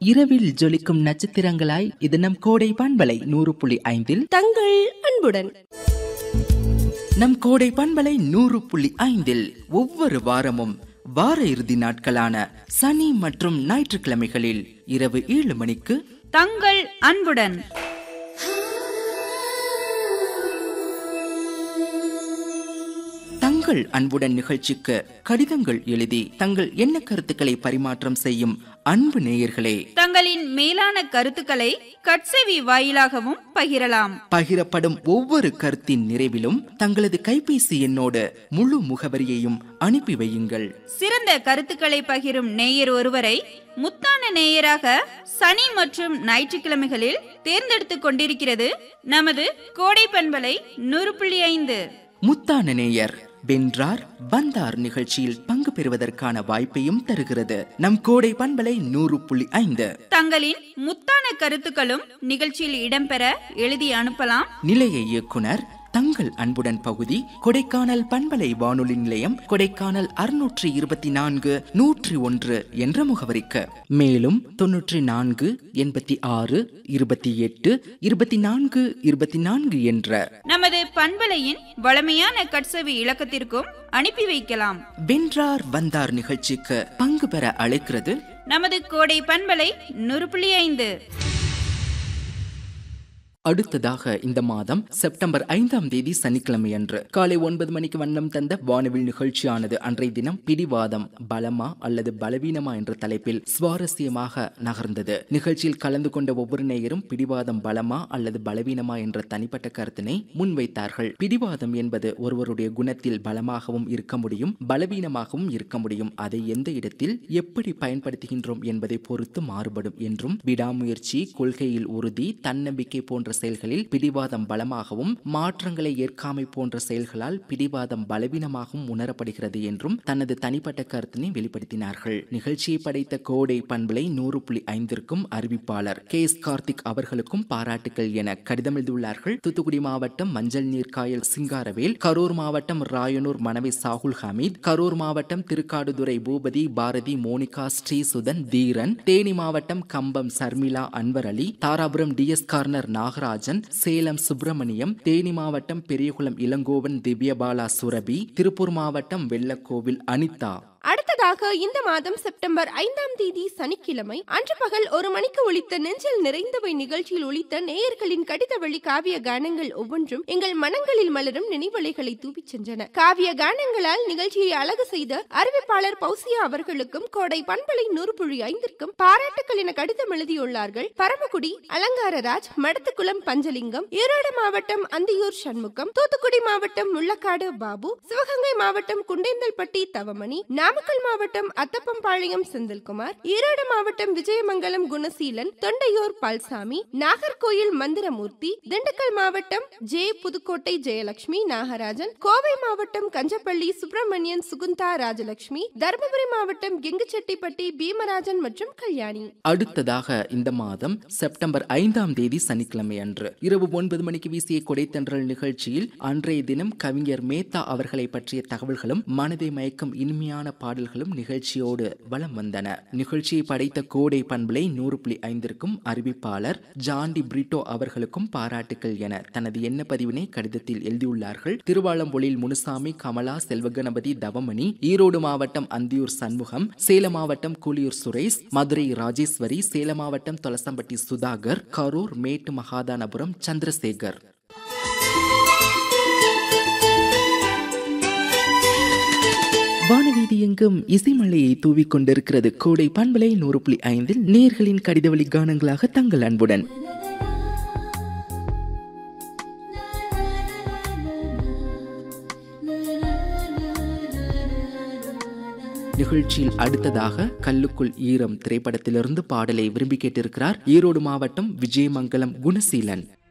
இரவில் ஜொலிக்கும் நட்சத்திரங்களாய் இது நம் கோடை பண்பலை நூறு புள்ளி ஐந்தில் தங்கள் அன்புடன் நம் கோடை பண்பலை நூறு புள்ளி ஐந்தில் ஒவ்வொரு வாரமும் வார இறுதி நாட்களான சனி மற்றும் ஞாயிற்றுக்கிழமைகளில் இரவு ஏழு மணிக்கு தங்கள் அன்புடன் தங்கள் அன்புடன் நிகழ்ச்சிக்கு கடிதங்கள் எழுதி தங்கள் எண்ண கருத்துக்களை பரிமாற்றம் செய்யும் அன்பு நேயர்களே தங்களின் மேலான கருத்துக்களை கட்செவி வாயிலாகவும் பகிரலாம் பகிரப்படும் ஒவ்வொரு கருத்தின் நிறைவிலும் தங்களது கைபேசி எண்ணோடு முழு முகவரியையும் அனுப்பி வையுங்கள் சிறந்த கருத்துக்களை பகிரும் நேயர் ஒருவரை முத்தான நேயராக சனி மற்றும் ஞாயிற்றுக்கிழமைகளில் தேர்ந்தெடுத்துக் கொண்டிருக்கிறது நமது கோடை பண்பலை நூறு புள்ளி ஐந்து முத்தான நேயர் வென்றார் வந்தார் நிகழ்ச்சியில் பங்கு பெறுவதற்கான வாய்ப்பையும் தருகிறது நம் கோடை பண்பலை நூறு புள்ளி ஐந்து தங்களின் முத்தான கருத்துக்களும் நிகழ்ச்சியில் இடம்பெற எழுதி அனுப்பலாம் நிலைய இயக்குனர் தங்கள் அன்புடன் பகுதி கொடைக்கானல் பண்பலை வானொலி நிலையம் கொடைக்கானல் அறுநூற்றி இருபத்தி நான்கு நூற்றி ஒன்று என்ற முகவரிக்கு மேலும் தொன்னூற்றி நான்கு எண்பத்தி ஆறு இருபத்தி எட்டு இருபத்தி நான்கு இருபத்தி நான்கு என்ற நமது பண்பலையின் வளமையான கட்செவி இலக்கத்திற்கும் அனுப்பி வைக்கலாம் வென்றார் வந்தார் நிகழ்ச்சிக்கு பங்கு பெற அழைக்கிறது நமது கோடை பண்பலை நூறு புள்ளி ஐந்து அடுத்ததாக இந்த மாதம் செப்டம்பர் ஐந்தாம் தேதி சனிக்கிழமை அன்று காலை ஒன்பது மணிக்கு வண்ணம் தந்த வானவில் நிகழ்ச்சியானது அன்றைய தினம் பிடிவாதம் பலமா அல்லது பலவீனமா என்ற தலைப்பில் சுவாரஸ்யமாக நகர்ந்தது நிகழ்ச்சியில் கலந்து கொண்ட ஒவ்வொரு நேயரும் பிடிவாதம் பலமா அல்லது பலவீனமா என்ற தனிப்பட்ட கருத்தினை முன்வைத்தார்கள் பிடிவாதம் என்பது ஒருவருடைய குணத்தில் பலமாகவும் இருக்க முடியும் பலவீனமாகவும் இருக்க முடியும் அதை எந்த இடத்தில் எப்படி பயன்படுத்துகின்றோம் என்பதை பொறுத்து மாறுபடும் என்றும் விடாமுயற்சி கொள்கையில் உறுதி தன்னம்பிக்கை போன்ற செயல்களில் பிடிவாதம் பலமாகவும் மாற்றங்களை ஏற்காமை போன்ற செயல்களால் பிடிவாதம் பலவீனமாகவும் உணரப்படுகிறது என்றும் தனது தனிப்பட்ட கருத்தினை வெளிப்படுத்தினார்கள் நிகழ்ச்சியை படைத்த கோடை பண்பலை நூறு புள்ளி ஐந்திற்கும் அறிவிப்பாளர் கே எஸ் கார்த்திக் அவர்களுக்கும் பாராட்டுகள் என கடிதம் எழுதியுள்ளார்கள் தூத்துக்குடி மாவட்டம் மஞ்சள் நீர்க்காயல் சிங்காரவேல் கரூர் மாவட்டம் ராயனூர் மனைவி சாகுல் ஹமீத் கரூர் மாவட்டம் திருக்காடுதுறை பூபதி பாரதி மோனிகா ஸ்ரீசுதன் தீரன் தேனி மாவட்டம் Kambam Sharmila Anwar Ali Dharapuram T S corner Nagarajan Salem Subramaniam Theni மாவட்டம் பெரியகுளம் இளங்கோவன் திவ்யபாலா சுரபி திருப்பூர் மாவட்டம் வெள்ளக்கோவில் அனிதா அடுத்ததாக இந்த மாதம் செப்டம்பர் ஐந்தாம் தேதி சனிக்கிழமை அன்று பகல் ஒரு மணிக்கு ஒலித்த நெஞ்சில் நிறைந்தவை நிகழ்ச்சியில் ஒலித்த நேயர்களின் கடித வழி காவிய கானங்கள் ஒவ்வொன்றும் எங்கள் மனங்களில் மலரும் நினைவலைகளை தூவிச் சென்றன காவிய கானங்களால் நிகழ்ச்சியை அழகு செய்த அறிவிப்பாளர் பௌசியா அவர்களுக்கும் கோடை பண்பலை நூறு புள்ளி ஐந்திற்கும் பாராட்டுக்கள் என கடிதம் எழுதியுள்ளார்கள் பரமக்குடி அலங்காரராஜ் மடத்துக்குளம் பஞ்சலிங்கம் ஈரோடு மாவட்டம் அந்தியூர் சண்முகம் தூத்துக்குடி மாவட்டம் முள்ளக்காடு பாபு சிவகங்கை மாவட்டம் குண்டேந்தல்பட்டி தவமணி நாமக்கல் மாவட்டம் அத்தப்பம்பாளையம் செந்தில்குமார் ஈரோடு மாவட்டம் விஜயமங்கலம் குணசீலன் தொண்டையூர் பால்சாமி நாகர்கோயில் மந்திரமூர்த்தி திண்டுக்கல் மாவட்டம் ஜே புதுக்கோட்டை ஜெயலட்சுமி நாகராஜன் கோவை மாவட்டம் கஞ்சப்பள்ளி சுப்பிரமணியன் சுகுந்தா ராஜலட்சுமி தருமபுரி மாவட்டம் கெங்குச்செட்டிப்பட்டி பீமராஜன் மற்றும் கல்யாணி அடுத்ததாக இந்த மாதம் செப்டம்பர் ஐந்தாம் தேதி சனிக்கிழமை அன்று இரவு ஒன்பது மணிக்கு வீசிய கொடைத்தன்றல் நிகழ்ச்சியில் அன்றைய தினம் கவிஞர் மேத்தா அவர்களை பற்றிய தகவல்களும் மனதை மயக்கும் இனிமையான பாடல்களும் நிகழ்ச்சியோடு வலம் வந்தன நிகழ்ச்சியை படைத்த கோடை பண்பலை நூறு புள்ளி ஐந்திற்கும் அறிவிப்பாளர் ஜாண்டி பிரிட்டோ அவர்களுக்கும் பாராட்டுகள் என தனது எண்ண பதிவினை கடிதத்தில் எழுதியுள்ளார்கள் திருவாளம்பொழில் முனுசாமி கமலா செல்வகணபதி தவமணி ஈரோடு மாவட்டம் அந்தியூர் சண்முகம் சேலம் மாவட்டம் கூலியூர் சுரேஷ் மதுரை ராஜேஸ்வரி சேலம் மாவட்டம் தொலசம்பட்டி சுதாகர் கரூர் மேட்டு மகாதானபுரம் சந்திரசேகர் வானவீதி எங்கும் இசைமலையை தூவிக் கொண்டிருக்கிறது கோடை பண்பலை நூறு புள்ளி ஐந்தில் நேர்களின் கடிதவழி கானங்களாக தங்கள் அன்புடன் நிகழ்ச்சியில் அடுத்ததாக கல்லுக்குள் ஈரம் திரைப்படத்திலிருந்து பாடலை விரும்பி கேட்டிருக்கிறார் ஈரோடு மாவட்டம் விஜயமங்கலம் குணசீலன்